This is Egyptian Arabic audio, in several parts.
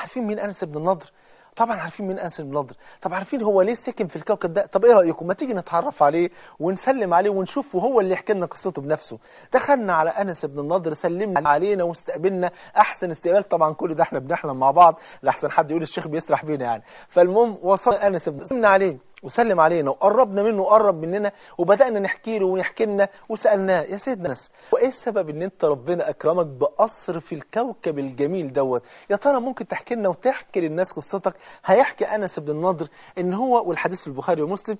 عارفين مين أنس بن النضر طبعا عارفين مين أنس بن النضر طب عارفين هو ليه ساكن في الكوكب ده طب ايه رأيكم ما تيجي نتعرف عليه ونسلم عليه ونشوف وهو اللي يحكي لنا قصته بنفسه دخلنا على أنس بن النضر سلمنا علينا واستقبلنا أحسن استقبال طبعا كل ده احنا بنحلم مع بعض لأحسن حد يقول الشيخ بيسرح بينا يعني فالمهم وصل أنس بن سلمنا عليه وسلم علينا وقربنا منه وقرب مننا وبدأنا نحكي له ونحكي لنا وسألناه يا سيدنا أنس وإيه السبب إن أنت ربنا أكرمك بقصر في الكوكب الجميل دوت يا ترى ممكن تحكي لنا وتحكي للناس قصتك هيحكي أنس بن النضر إن هو والحديث في البخاري ومسلم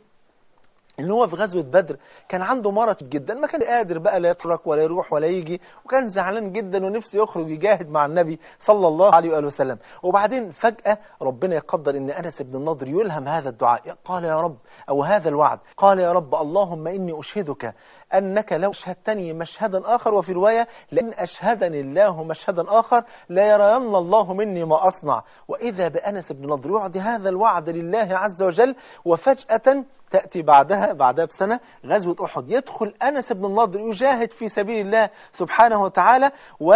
ان هو في غزوة بدر كان عنده مرض جدا ما كان قادر بقى لا يتحرك ولا يروح ولا يجي وكان زعلان جدا ونفسه يخرج يجاهد مع النبي صلى الله عليه وآله وسلم وبعدين فجأة ربنا يقدر ان أنس بن النضر يلهم هذا الدعاء قال يا رب أو هذا الوعد قال يا رب اللهم إني أشهدك أنك لو أشهدتني مشهدا آخر وفي رواية لأن أشهدني الله مشهدا آخر لا يرين الله مني ما أصنع وإذا بأنس بن نضر يعطي هذا الوعد لله عز وجل وفجأة تأتي بعدها بعدها بسنة غزوة أحد يدخل أنس بن النضر يجاهد في سبيل الله سبحانه وتعالى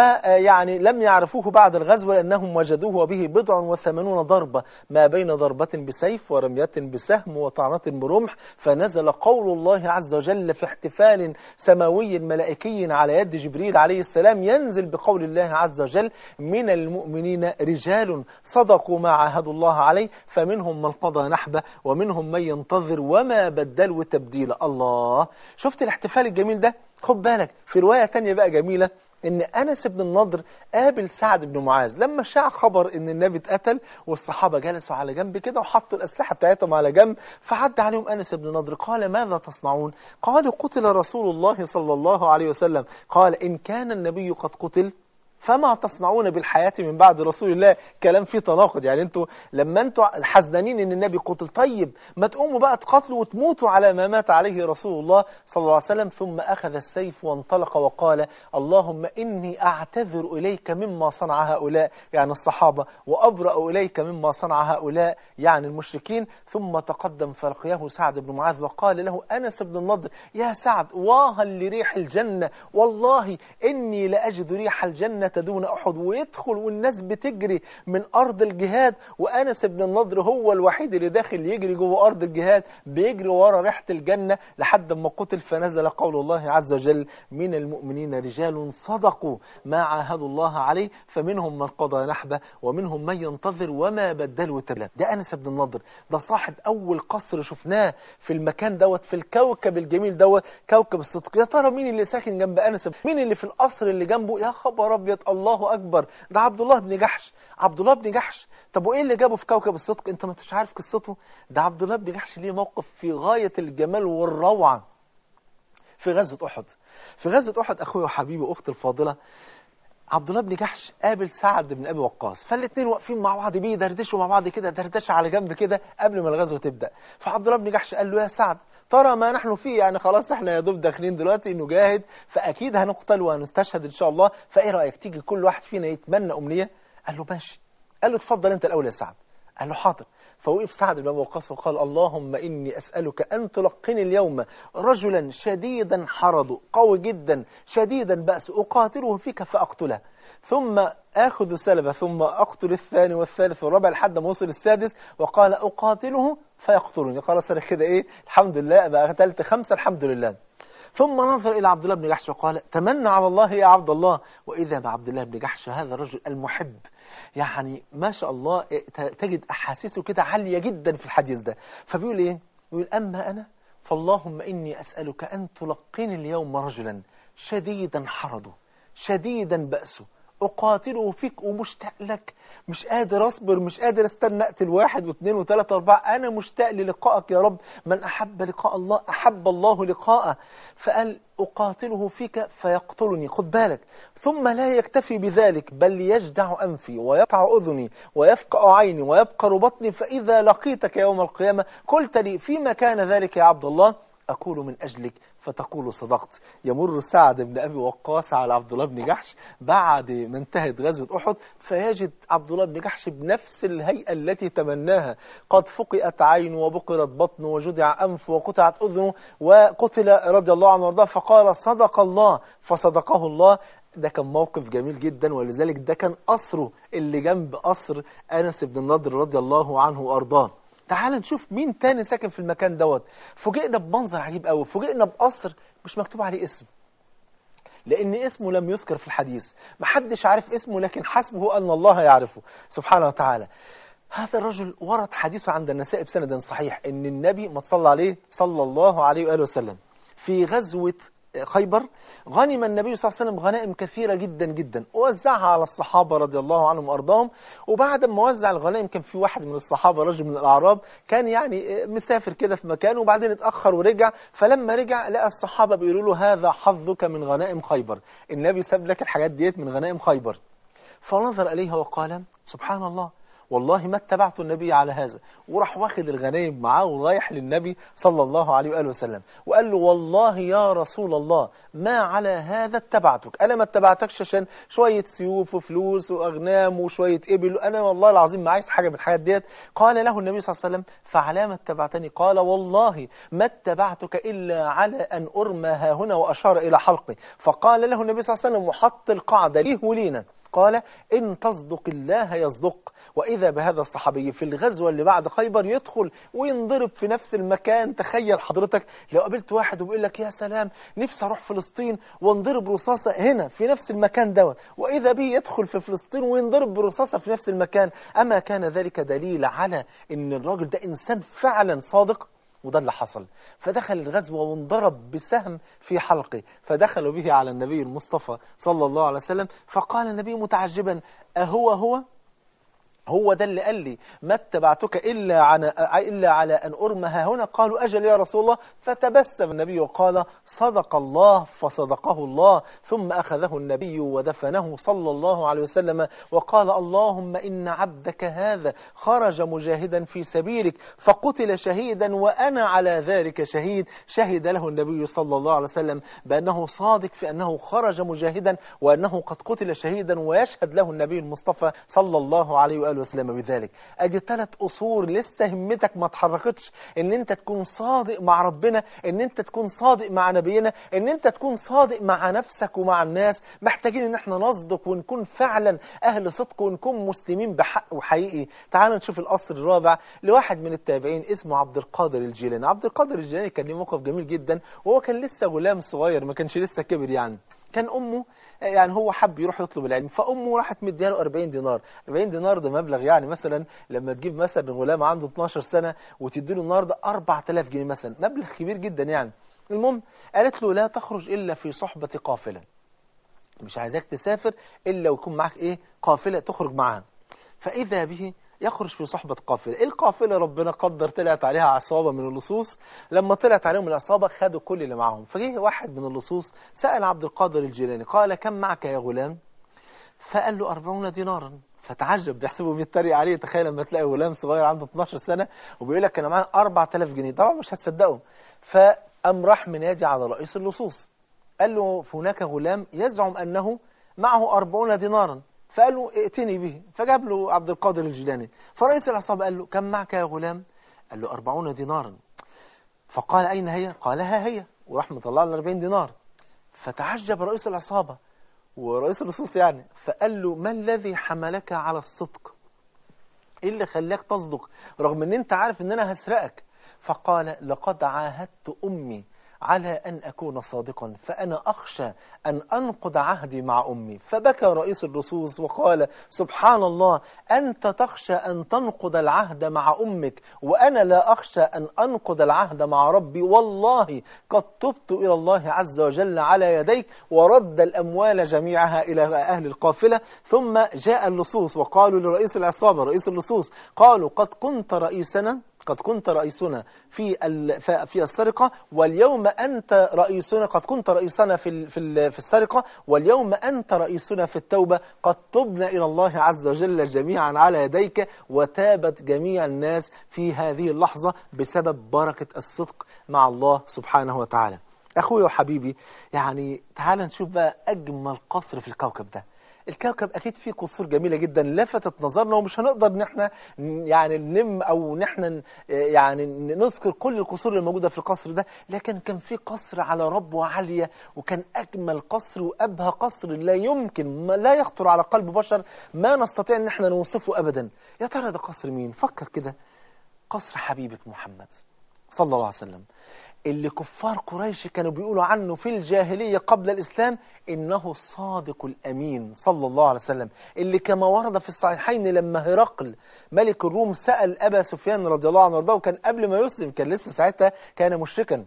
ويعني لم يعرفوه بعد الغزوة لأنهم وجدوه وبه بضع وثمانون ضربة ما بين ضربة بسيف ورمية بسهم وطعنة برمح فنزل قول الله عز وجل في احتفال سماوي ملائكي على يد جبريل عليه السلام ينزل بقول الله عز وجل من المؤمنين رجال صدقوا ما عاهدوا الله عليه فمنهم من قضى نحبه ومنهم من ينتظر وما بدلوا تبديلا الله شفت الاحتفال الجميل ده خد بالك في رواية تانية بقى جميلة ان انس بن النضر قابل سعد بن معاذ لما شاع خبر ان النبي اتقتل والصحابه جلسوا على جنب كده وحطوا الاسلحه بتاعتهم على جنب فعد عليهم انس بن النضر قال ماذا تصنعون قالوا قتل رسول الله صلى الله عليه وسلم قال ان كان النبي قد قتل فما تصنعون بالحياة من بعد رسول الله كلام فيه تناقض يعني انتوا لما انتوا حزنانين ان النبي قتل طيب ما تقوموا بقى تقاتلوا وتموتوا على ما مات عليه رسول الله صلى الله عليه وسلم ثم أخذ السيف وانطلق وقال اللهم إني أعتذر إليك مما صنع هؤلاء يعني الصحابة وأبرأ إليك مما صنع هؤلاء يعني المشركين ثم تقدم فلقياه سعد بن معاذ وقال له أنس بن النضر يا سعد واها لريح الجنة والله إني لأجد ريح الجنة دون أحد ويدخل والناس بتجري من أرض الجهاد وأنس بن النضر هو الوحيد اللي داخل يجري جوه أرض الجهاد بيجري ورا ريحة الجنة لحد ما قتل فنزل قول الله عز وجل من المؤمنين رجال صدقوا ما عاهدوا الله عليه فمنهم من قضى نحبه ومنهم من ينتظر وما بدلوا تبديلا ده أنس بن النضر ده صاحب أول قصر شفناه في المكان دوت في الكوكب الجميل دوت كوكب الصدق يا ترى مين اللي ساكن جنب أنس مين اللي في القصر اللي جنبه يا خبر أبيض الله أكبر ده عبد الله بن جحش عبد الله بن جحش طب وإيه اللي جابه في كوكب الصدق أنت ما انتش عارف قصته ده عبد الله بن جحش ليه موقف في غاية الجمال والروعة في غزوة أحد في غزوة أحد أخوي وحبيبي وأختي الفاضلة عبد الله بن جحش قابل سعد بن أبي وقاص فالاثنين واقفين مع بعض بيدردشوا مع بعض كده دردشه على جنب كده قبل ما الغزوة تبدأ فعبد الله بن جحش قال له يا سعد ترى ما نحن فيه يعني خلاص احنا يا دوب داخلين دلوقتي نجاهد فأكيد هنقتل وهنستشهد إن شاء الله فإيه رأيك تيجي كل واحد فينا يتمنى أمنية قال له ماشي قال له اتفضل أنت الأول يا سعد قال له حاضر فوقف سعد بن أبي وقاص وقال اللهم إني أسألك أن تلقني اليوم رجلا شديدا حرض قوي جدا شديدا بأس أقاتله فيك فأقتله ثم آخذ سلبة ثم أقتل الثاني والثالث والرابع لحد ما وصل السادس وقال أقاتله فيقتلني خلاص أنا كده إيه الحمد لله بقى قتلت خمسة الحمد لله ثم نظر إلى عبد الله بن جحش وقال تمنى على الله يا عبد الله وإذا بعبد الله بن جحش هذا الرجل المحب يعني ما شاء الله تجد أحاسيسه كده عالية جدا في الحديث ده فبيقول إيه يقول أما أنا فاللهم إني أسألك أن تلقيني اليوم رجلا شديدا حرضه شديدا بأسه أقاتله فيك ومشتاق لك مش قادر أصبر مش قادر استنى أقتل واحد واثنين وثلاثة وأربعة أنا مشتاق للقائك يا رب من أحب لقاء الله أحب الله لقاءه فقال أقاتله فيك فيقتلني خد بالك ثم لا يكتفي بذلك بل يجدع أنفي ويقطع أذني ويفقع عيني ويبقر بطني فإذا لقيتك يوم القيامة قلت لي فيما كان ذلك يا عبد الله أقول من أجلك فتقول صدقت يمر سعد بن أبي وقاص على عبد الله بن جحش بعد ما انتهت غزوة أحد فيجد عبد الله بن جحش بنفس الهيئة التي تمناها قد فقئت عينه وبقرت بطنه وجدع أنفه وقطعت أذنه وقتل رضي الله عنه وارضاه فقال صدق الله فصدقه الله ده كان موقف جميل جدا ولذلك ده كان قصره اللي جنب قصر أنس بن النضر رضي الله عنه وأرضاه تعال نشوف مين تاني ساكن في المكان دوت فوجئنا بمنظر عجيب قوي فوجئنا بقصر مش مكتوب عليه اسم لأن اسمه لم يذكر في الحديث محدش عارف اسمه لكن حسبه أن الله يعرفه سبحانه وتعالى هذا الرجل ورد حديثه عند النساء بسند صحيح ان النبي ما تصلى عليه صلى الله عليه وآله وسلم في غزوة خيبر غنم النبي صلى الله عليه وسلم غنائم كثيرة جدا جدا ووزعها على الصحابة رضي الله عنهم وأرضاهم وبعد ما وزع الغنائم كان في واحد من الصحابة رجل من الأعراب كان يعني مسافر كده في مكان وبعدين اتأخر ورجع فلما رجع لقى الصحابة بيقولوا له هذا حظك من غنائم خيبر النبي ساب لك الحاجات ديت من غنائم خيبر فنظر إليها وقال سبحان الله والله ما اتبعت النبي على هذا وراح واخد الغنايم معاه ورايح للنبي صلى الله عليه وآله وسلم وقال له والله يا رسول الله ما على هذا اتبعتك أنا ما اتبعتكش عشان شوية سيوف وفلوس وأغنام وشوية إبل أنا والله العظيم ما عايز حاجة من الحاجات ديت قال له النبي صلى الله عليه وسلم فعلى ما اتبعتني قال والله ما اتبعتك إلا على أن أرمى ها هنا وأشار إلى حلقي فقال له النبي صلى الله عليه وسلم وحط القاعدة ليه ولينا قال إن تصدق الله يصدق وإذا بهذا الصحابي في الغزوة اللي بعد خيبر يدخل وينضرب في نفس المكان تخيل حضرتك لو قابلت واحد وبيقول لك يا سلام نفسي أروح فلسطين وانضرب رصاصة هنا في نفس المكان دوت وإذا به يدخل في فلسطين وينضرب برصاصة في نفس المكان أما كان ذلك دليل على أن الراجل ده إنسان فعلا صادق وده اللي حصل فدخل الغزوة وانضرب بسهم في حلقه فدخلوا به على النبي المصطفى صلى الله عليه وسلم فقال النبي متعجبا أهو هو هو ده اللي قال لي ما اتبعتك إلا على, إلا على أن أرمها هنا قالوا أجل يا رسول الله فتبسم النبي وقال صدق الله فصدقه الله ثم أخذه النبي ودفنه صلى الله عليه وسلم وقال اللهم إن عبدك هذا خرج مجاهدا في سبيلك فقتل شهيدا وأنا على ذلك شهيد شهد له النبي صلى الله عليه وسلم بأنه صادق في أنه خرج مجاهدا وأنه قد قتل شهيدا ويشهد له النبي المصطفى صلى الله عليه وآله وسلم بذلك ادي ثلاث اصول لسه همتك ما اتحركتش ان انت تكون صادق مع ربنا ان انت تكون صادق مع نبينا ان انت تكون صادق مع نفسك ومع الناس محتاجين ان احنا نصدق ونكون فعلا اهل صدق ونكون مسلمين بحق وحقيقي تعالوا نشوف القصر الرابع لواحد من التابعين اسمه عبد القادر الجيلاني عبد القادر الجيلاني كان ليه موقف جميل جدا وهو كان لسه غلام صغير ما كانش لسه كبر يعني كان امه يعني هو حب يروح يطلب العلم فأمه راحت مدياله 40 دينار 40 دينار ده مبلغ يعني مثلا لما تجيب مثلا غلام عنده 12 سنة وتديله النهارده 4000 جنيه مثلا مبلغ كبير جدا يعني المهم قالت له لا تخرج إلا في صحبة قافلة مش عايزاك تسافر إلا ويكون معاك إيه قافلة تخرج معاها فإذا به يخرج في صحبة قافلة القافلة ربنا قدر طلعت عليها عصابة من اللصوص لما طلعت عليهم العصابة خدوا كل اللي معاهم فجه واحد من اللصوص سأل عبد القادر الجيلاني قال كم معك يا غلام فقال له أربعون دينارا فتعجب بيحسبه بيتريق عليه تخيل لما تلاقي غلام صغير عنده 12 سنة وبيقول لك أنا معايا 4000 جنيه طبعا مش هتصدقه فقام راح منادي على رئيس اللصوص قال له هناك غلام يزعم أنه معه 40 دينارا فقال له ائتني به فجاب له عبد القادر الجيلاني فرئيس العصابة قال له كم معك يا غلام قال له أربعون دينارا فقال أين هي قال ها هي وراح مطلع له 40 دينار فتعجب رئيس العصابة ورئيس اللصوص يعني فقال له ما الذي حملك على الصدق ايه اللي خلاك تصدق رغم ان انت عارف ان انا هسرقك فقال لقد عاهدت امي على أن أكون صادقا فأنا أخشى أن أنقض عهدي مع أمي فبكى رئيس اللصوص وقال سبحان الله أنت تخشى أن تنقض العهد مع أمك وأنا لا أخشى أن أنقض العهد مع ربي والله قد تبت إلى الله عز وجل على يديك ورد الأموال جميعها إلى أهل القافلة ثم جاء اللصوص وقالوا لرئيس العصابة رئيس اللصوص قالوا قد كنت رئيسنا قد كنت رئيسنا في في السرقة واليوم أنت رئيسنا قد كنت رئيسنا في في في السرقة واليوم أنت رئيسنا في التوبة قد تبنا إلى الله عز وجل جميعا على يديك وتابت جميع الناس في هذه اللحظة بسبب بركة الصدق مع الله سبحانه وتعالى أخوي وحبيبي يعني تعال نشوف بقى أجمل قصر في الكوكب ده الكوكب اكيد فيه قصور جميله جدا لفتت نظرنا ومش هنقدر ان احنا ن- يعني نلم او ان احنا ن- يعني نذكر كل القصور اللي موجوده في القصر ده لكن كان في قصر على ربوه عاليه وكان اجمل قصر وابهى قصر لا يمكن ما لا يخطر على قلب بشر ما نستطيع ان احنا نوصفه ابدا يا ترى ده قصر مين فكر كده قصر حبيبك محمد صلى الله عليه وسلم اللي كفار قريش كانوا بيقولوا عنه في الجاهلية قبل الإسلام إنه الصادق الأمين صلى الله عليه وسلم اللي كما ورد في الصحيحين لما هرقل ملك الروم سأل أبا سفيان رضي الله عنه وارضاه وكان قبل ما يسلم كان لسه ساعتها كان مشركا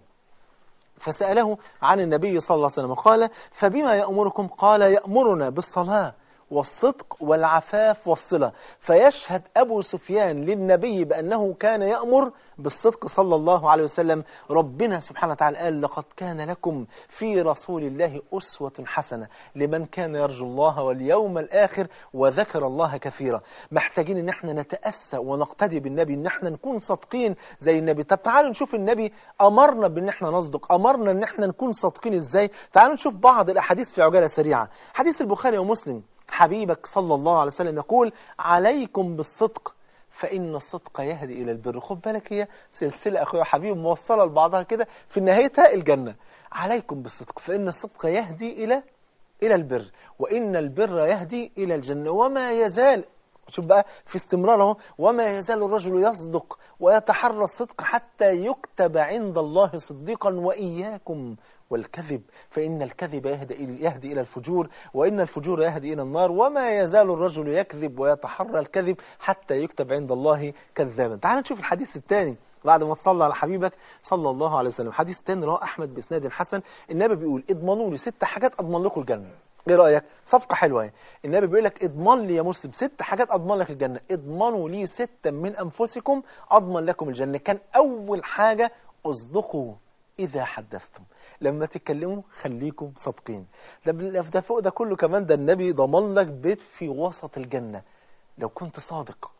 فسأله عن النبي صلى الله عليه وسلم قال فبما يأمركم قال يأمرنا بالصلاة والصدق والعفاف والصلة فيشهد أبو سفيان للنبي بأنه كان يأمر بالصدق صلى الله عليه وسلم ربنا سبحانه وتعالى قال لقد كان لكم في رسول الله أسوة حسنة لمن كان يرجو الله واليوم الآخر وذكر الله كثيرا محتاجين ان احنا نتأسى ونقتدي بالنبي ان احنا نكون صادقين زي النبي طب تعالوا نشوف النبي أمرنا بان احنا نصدق أمرنا ان احنا نكون صادقين ازاي تعالوا نشوف بعض الأحاديث في عجالة سريعة حديث البخاري ومسلم حبيبك صلى الله عليه وسلم يقول عليكم بالصدق فإن الصدق يهدي إلى البر خد بالك هي سلسلة أخويا حبيب موصلة لبعضها كده في نهايتها الجنة عليكم بالصدق فإن الصدق يهدي إلى إلى البر وإن البر يهدي إلى الجنة وما يزال شوف بقى في استمرار اهو وما يزال الرجل يصدق ويتحرى الصدق حتى يكتب عند الله صديقا وإياكم والكذب فإن الكذب يهدي إلى, يهدي إلى الفجور وإن الفجور يهدي إلى النار وما يزال الرجل يكذب ويتحرى الكذب حتى يكتب عند الله كذابا تعال نشوف الحديث الثاني بعد ما تصلى على حبيبك صلى الله عليه وسلم حديث تاني رواه أحمد بإسناد حسن النبي بيقول اضمنوا لي ست حاجات أضمن لكم الجنة ايه رأيك صفقة حلوة اهي. النبي بيقول لك اضمن لي يا مسلم ست حاجات اضمن لك الجنة اضمنوا لي ستا من انفسكم اضمن لكم الجنة كان اول حاجة اصدقوا اذا حدثتم لما تتكلموا خليكم صادقين ده بال- ده فوق ده كله كمان ده النبي ضمن لك بيت في وسط الجنة لو كنت صادق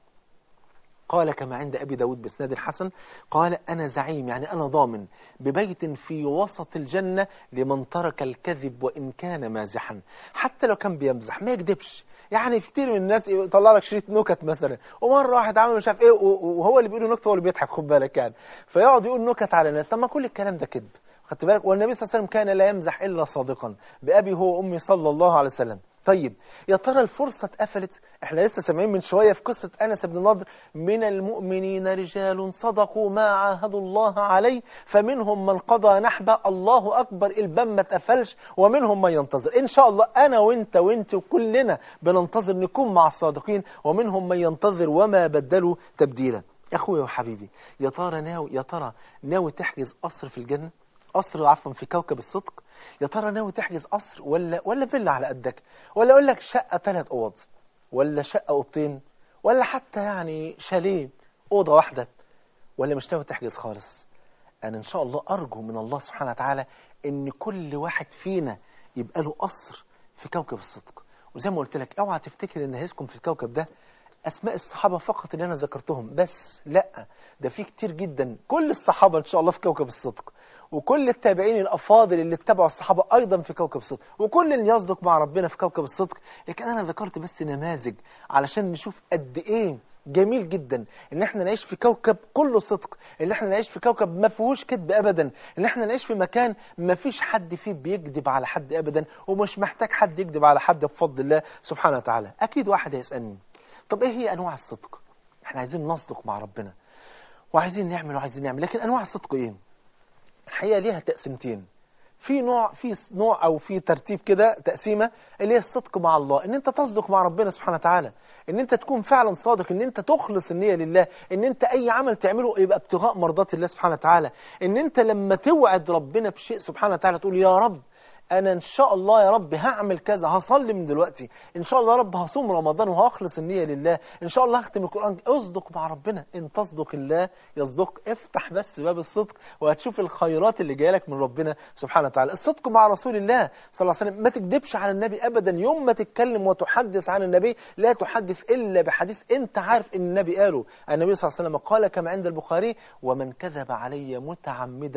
قال كما عند أبي داود بإسناد الحسن قال أنا زعيم يعني أنا ضامن ببيت في وسط الجنة لمن ترك الكذب وإن كان مازحا حتى لو كان بيمزح ما يكذبش يعني في كتير من الناس يطلع لك شريط نكت مثلا ومره واحد عامل مش عارف ايه و- وهو اللي بيقول نكته هو اللي بيضحك خد بالك يعني فيقعد يقول نكت على الناس طب ما كل الكلام ده كذب خدت بالك والنبي صلى الله عليه وسلم كان لا يمزح الا صادقا بابي هو وامي صلى الله عليه وسلم طيب يا ترى الفرصة اتقفلت احنا لسه سامعين من شوية في قصة أنس بن نضر من المؤمنين رجال صدقوا ما عاهدوا الله عليه فمنهم من قضى نحبه الله أكبر الباب ما اتقفلش ومنهم من ينتظر إن شاء الله أنا وإنت وإنت وكلنا بننتظر نكون مع الصادقين ومنهم من ينتظر وما بدلوا تبديلا يا أخويا وحبيبي يا ترى ناوي يا ترى ناوي تحجز قصر في الجنة قصر عفوا في كوكب الصدق يا ترى ناوي تحجز قصر ولا ولا فيلا على قدك ولا اقول لك شقه ثلاث اوض ولا شقه اوضتين ولا حتى يعني شاليه اوضه واحده ولا مش ناوي تحجز خالص انا ان شاء الله ارجو من الله سبحانه وتعالى ان كل واحد فينا يبقى له قصر في كوكب الصدق وزي ما قلت لك اوعى تفتكر ان هيسكن في الكوكب ده اسماء الصحابه فقط اللي انا ذكرتهم بس لا ده في كتير جدا كل الصحابه ان شاء الله في كوكب الصدق وكل التابعين الافاضل اللي اتبعوا الصحابه ايضا في كوكب الصدق وكل اللي يصدق مع ربنا في كوكب الصدق لكن انا ذكرت بس نماذج علشان نشوف قد ايه جميل جدا ان احنا نعيش في كوكب كله صدق ان احنا نعيش في كوكب ما فيهوش كذب ابدا ان احنا نعيش في مكان ما فيش حد فيه بيكذب على حد ابدا ومش محتاج حد يكذب على حد بفضل الله سبحانه وتعالى اكيد واحد هيسالني طب ايه هي انواع الصدق احنا عايزين نصدق مع ربنا وعايزين نعمل وعايزين نعمل لكن انواع الصدق ايه الحقيقه ليها تقسيمتين في نوع في نوع او في ترتيب كده تقسيمه اللي هي الصدق مع الله ان انت تصدق مع ربنا سبحانه وتعالى ان انت تكون فعلا صادق ان انت تخلص النيه لله ان انت اي عمل تعمله يبقى ابتغاء مرضات الله سبحانه وتعالى ان انت لما توعد ربنا بشيء سبحانه وتعالى تقول يا رب انا ان شاء الله يا رب هعمل كذا هصلي من دلوقتي ان شاء الله يا رب هصوم رمضان وهخلص النيه لله ان شاء الله هختم القران اصدق مع ربنا ان تصدق الله يصدق افتح بس باب الصدق وهتشوف الخيرات اللي جايه لك من ربنا سبحانه وتعالى الصدق مع رسول الله صلى الله عليه وسلم ما تكذبش على النبي ابدا يوم ما تتكلم وتحدث عن النبي لا تحدث الا بحديث انت عارف ان النبي قاله النبي صلى الله عليه وسلم قال كما عند البخاري ومن كذب علي متعمدا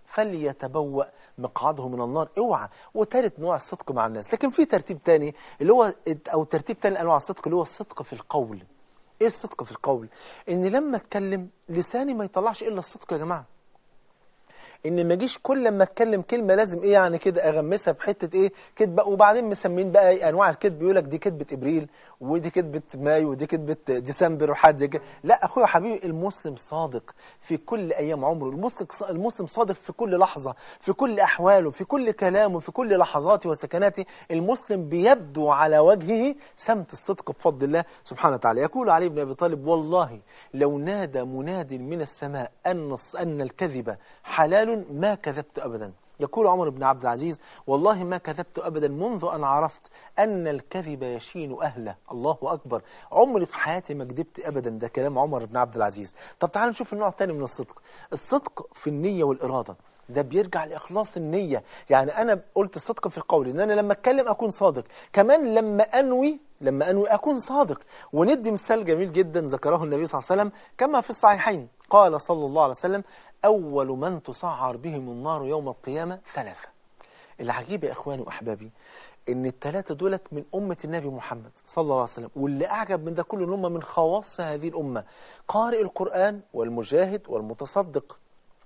فليتبوأ مقعده من النار اوعى وثالث نوع الصدق مع الناس لكن في ترتيب تاني اللي هو او ترتيب تاني انواع الصدق اللي هو الصدق في القول ايه الصدق في القول ان لما اتكلم لساني ما يطلعش الا الصدق يا جماعه ان ما اجيش كل لما اتكلم كلمه لازم ايه يعني كده اغمسها بحته ايه كذبه وبعدين مسمين بقى إيه انواع الكذب يقول لك دي كذبه ابريل ودي كذبه مايو ودي كذبه ديسمبر وحد زي كده لا اخويا حبيبي المسلم صادق في كل ايام عمره المسلم المسلم صادق في كل لحظه في كل احواله في كل كلامه في كل لحظاته وسكناته المسلم بيبدو على وجهه سمت الصدق بفضل الله سبحانه وتعالى يقول علي بن ابي طالب والله لو نادى مناد من السماء ان ان الكذب حلال ما كذبت أبدا يقول عمر بن عبد العزيز والله ما كذبت أبدا منذ أن عرفت أن الكذب يشين أهله الله أكبر عمري في حياتي ما كذبت أبدا ده كلام عمر بن عبد العزيز طب تعالوا نشوف النوع الثاني من الصدق الصدق في النية والإرادة ده بيرجع لإخلاص النية يعني أنا قلت الصدق في القول إن أنا لما أتكلم أكون صادق كمان لما أنوي لما أنوي أكون صادق وندي مثال جميل جدا ذكره النبي صلى الله عليه وسلم كما في الصحيحين قال صلى الله عليه وسلم أول من تسعر بهم النار يوم القيامة ثلاثة العجيب يا إخواني وأحبابي إن الثلاثة دولت من أمة النبي محمد صلى الله عليه وسلم واللي أعجب من ده كله إن هم من خواص هذه الأمة قارئ القرآن والمجاهد والمتصدق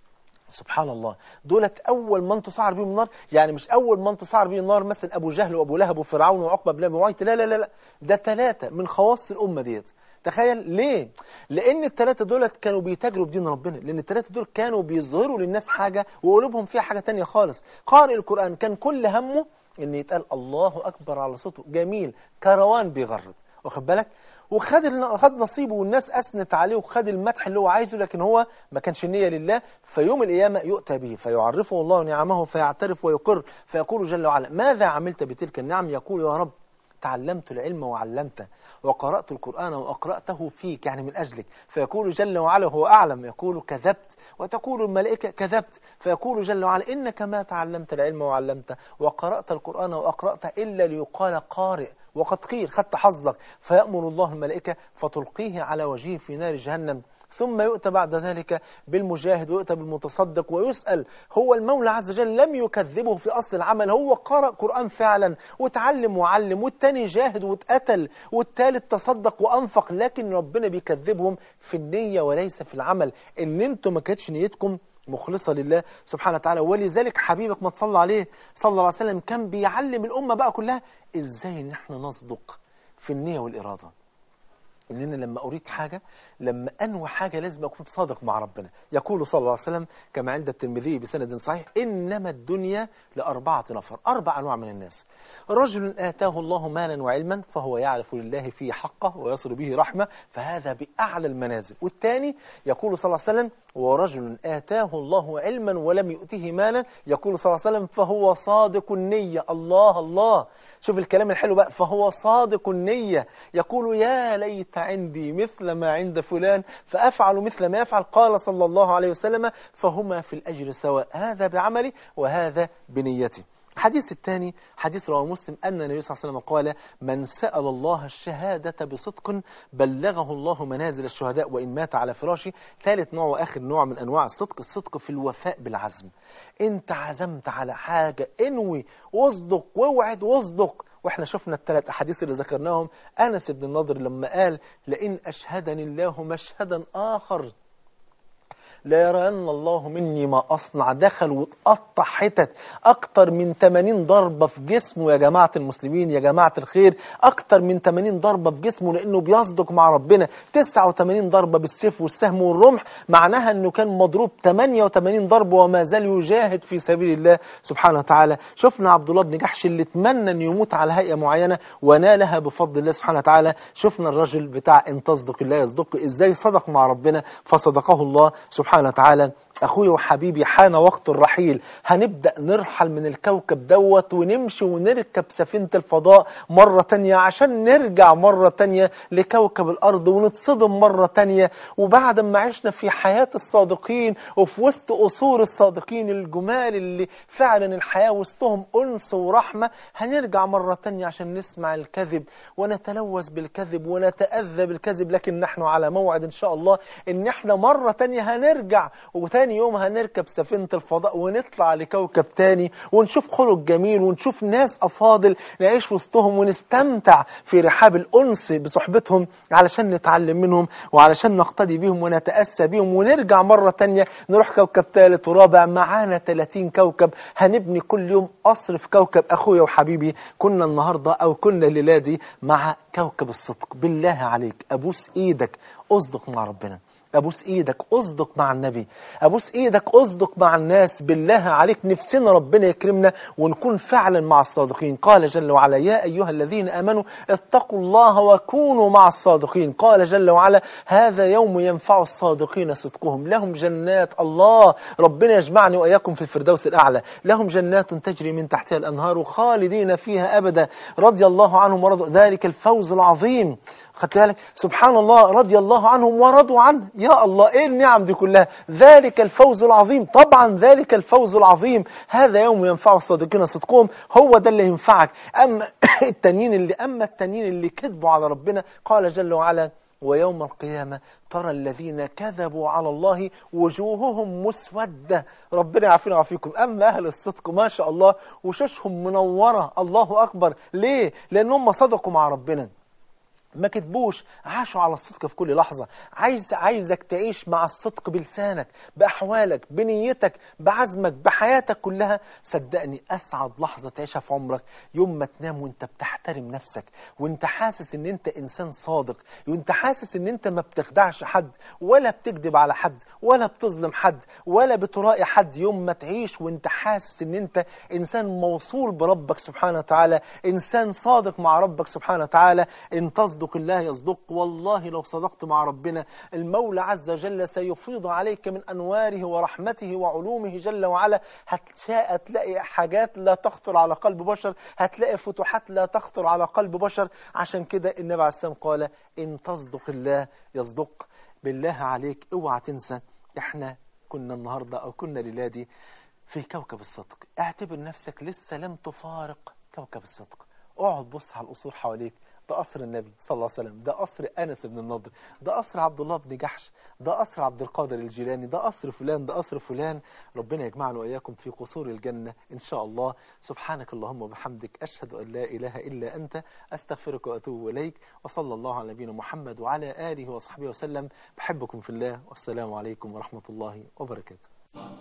سبحان الله دولت أول من تسعر بهم النار يعني مش أول من تسعر بهم النار مثلا أبو جهل وأبو لهب وفرعون وعقبة بن أبي معيط لا لا لا لا ده ثلاثة من خواص الأمة ديت تخيل ليه لان الثلاثه دولت كانوا بيتاجروا بدين ربنا لان الثلاثه دول كانوا بيظهروا للناس حاجه وقلوبهم فيها حاجه تانية خالص قارئ القران كان كل همه ان يتقال الله اكبر على صوته جميل كروان بيغرد واخد بالك وخد خد نصيبه والناس اثنت عليه وخد المدح اللي هو عايزه لكن هو ما كانش نيه لله فيوم القيامه يؤتى به فيعرفه الله نعمه فيعترف ويقر فيقول جل وعلا ماذا عملت بتلك النعم يقول يا رب تعلمت العلم وعلمته وقرأت القرآن وأقرأته فيك يعني من أجلك فيقول جل وعلا هو أعلم يقول كذبت وتقول الملائكة كذبت فيقول جل وعلا إنك ما تعلمت العلم وعلمته وقرأت القرآن وأقرأته إلا ليقال قارئ وقد قيل خدت حظك فيأمر الله الملائكة فتلقيه على وجهه في نار جهنم ثم يؤتى بعد ذلك بالمجاهد ويؤتى بالمتصدق ويسأل هو المولى عز وجل لم يكذبه في أصل العمل هو قرأ قرآن فعلا وتعلم وعلم والتاني جاهد واتقتل والتالت تصدق وأنفق لكن ربنا بيكذبهم في النية وليس في العمل إن انتم ما كانتش نيتكم مخلصة لله سبحانه وتعالى ولذلك حبيبك ما تصلى عليه صلى الله عليه وسلم كان بيعلم الأمة بقى كلها إزاي إن احنا نصدق في النية والإرادة إننا لما أريد حاجة لما أنوى حاجة لازم أكون صادق مع ربنا يقول صلى الله عليه وسلم كما عند الترمذي بسند صحيح إنما الدنيا لأربعة نفر أربع أنواع من الناس رجل آتاه الله مالا وعلما فهو يعرف لله فيه حقه ويصل به رحمة فهذا بأعلى المنازل والثاني يقول صلى الله عليه وسلم ورجل آتاه الله علما ولم يؤته مالا يقول صلى الله عليه وسلم فهو صادق النية الله الله شوف الكلام الحلو بقى فهو صادق النية يقول يا ليت عندي مثل ما عند فلان فأفعل مثل ما يفعل قال صلى الله عليه وسلم فهما في الأجر سواء هذا بعملي وهذا بنيتي الحديث الثاني حديث رواه مسلم أن النبي صلى الله عليه وسلم قال من سأل الله الشهادة بصدق بلغه الله منازل الشهداء وإن مات على فراشه ثالث نوع وآخر نوع من أنواع الصدق الصدق في الوفاء بالعزم أنت عزمت على حاجة انوي واصدق واوعد واصدق واحنا شفنا الثلاث أحاديث اللي ذكرناهم أنس بن النضر لما قال لئن أشهدني الله مشهدا آخر لا يرين الله مني ما أصنع دخل وتقطع حتت أكتر من 80 ضربة في جسمه يا جماعة المسلمين يا جماعة الخير أكتر من 80 ضربة في جسمه لأنه بيصدق مع ربنا 89 ضربة بالسيف والسهم والرمح معناها أنه كان مضروب 88 ضربة وما زال يجاهد في سبيل الله سبحانه وتعالى شفنا عبد الله بن جحش اللي اتمنى أن يموت على هيئة معينة ونالها بفضل الله سبحانه وتعالى شفنا الرجل بتاع إن تصدق الله يصدق إزاي صدق مع ربنا فصدقه الله سبحانه سبحانه وتعالى أخوي وحبيبي حان وقت الرحيل هنبدأ نرحل من الكوكب دوت ونمشي ونركب سفينة الفضاء مرة تانية عشان نرجع مرة تانية لكوكب الأرض ونتصدم مرة تانية وبعد ما عشنا في حياة الصادقين وفي وسط أصول الصادقين الجمال اللي فعلا الحياة وسطهم أنس ورحمة هنرجع مرة تانية عشان نسمع الكذب ونتلوث بالكذب ونتأذى بالكذب لكن نحن على موعد إن شاء الله إن احنا مرة تانية هنرجع وتاني تاني يوم هنركب سفينة الفضاء ونطلع لكوكب تاني ونشوف خلق جميل ونشوف ناس أفاضل نعيش وسطهم ونستمتع في رحاب الأنس بصحبتهم علشان نتعلم منهم وعلشان نقتدي بهم ونتأسى بهم ونرجع مرة تانية نروح كوكب ثالث ورابع معانا 30 كوكب هنبني كل يوم قصر في كوكب أخويا وحبيبي كنا النهاردة أو كنا الليلة دي مع كوكب الصدق بالله عليك أبوس إيدك أصدق مع ربنا أبوس إيدك أصدق مع النبي أبوس إيدك أصدق مع الناس بالله عليك نفسنا ربنا يكرمنا ونكون فعلا مع الصادقين قال جل وعلا يا أيها الذين أمنوا اتقوا الله وكونوا مع الصادقين قال جل وعلا هذا يوم ينفع الصادقين صدقهم لهم جنات الله ربنا يجمعني وإياكم في الفردوس الأعلى لهم جنات تجري من تحتها الأنهار خالدين فيها أبدا رضي الله عنهم ورضوا ذلك الفوز العظيم خدت بالك سبحان الله رضي الله عنهم ورضوا عنه يا الله ايه النعم دي كلها ذلك الفوز العظيم طبعا ذلك الفوز العظيم هذا يوم ينفع الصادقين صدقهم هو ده اللي ينفعك اما التانيين اللي اما التانيين اللي كذبوا على ربنا قال جل وعلا ويوم القيامة ترى الذين كذبوا على الله وجوههم مسودة ربنا يعافينا ويعافيكم أما أهل الصدق ما شاء الله وشوشهم منورة الله أكبر ليه؟ لأنهم صدقوا مع ربنا ما كتبوش عاشوا على الصدق في كل لحظة عايز عايزك تعيش مع الصدق بلسانك بأحوالك بنيتك بعزمك بحياتك كلها صدقني أسعد لحظة تعيشها في عمرك يوم ما تنام وانت بتحترم نفسك وانت حاسس ان انت إنسان صادق وانت حاسس ان انت ما بتخدعش حد ولا بتكذب على حد ولا بتظلم حد ولا بترائي حد يوم ما تعيش وانت حاسس ان انت إنسان موصول بربك سبحانه وتعالى إنسان صادق مع ربك سبحانه وتعالى ان تصدق الله يصدق والله لو صدقت مع ربنا المولى عز وجل سيفيض عليك من أنواره ورحمته وعلومه جل وعلا هتشاء تلاقي حاجات لا تخطر على قلب بشر هتلاقي فتوحات لا تخطر على قلب بشر عشان كده النبي عليه السلام قال إن تصدق الله يصدق بالله عليك اوعى تنسى احنا كنا النهاردة أو كنا ليلادي في كوكب الصدق اعتبر نفسك لسه لم تفارق كوكب الصدق اقعد بص على القصور حواليك ده قصر النبي صلى الله عليه وسلم ده قصر أنس بن النضر ده قصر عبد الله بن جحش ده قصر عبد القادر الجيلاني ده قصر فلان ده قصر فلان ربنا يجمعنا وإياكم في قصور الجنة إن شاء الله سبحانك اللهم وبحمدك أشهد أن لا إله إلا أنت أستغفرك وأتوب إليك وصلى الله على نبينا محمد وعلى آله وصحبه وسلم بحبكم في الله والسلام عليكم ورحمة الله وبركاته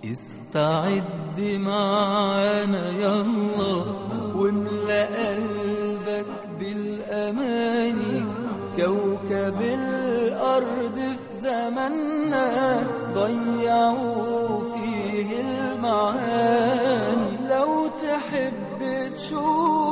استعد معانا يلا واملأ قلبك بالأماني كوكب الأرض في زماننا ضيعوا فيه المعاني لو تحب تشوف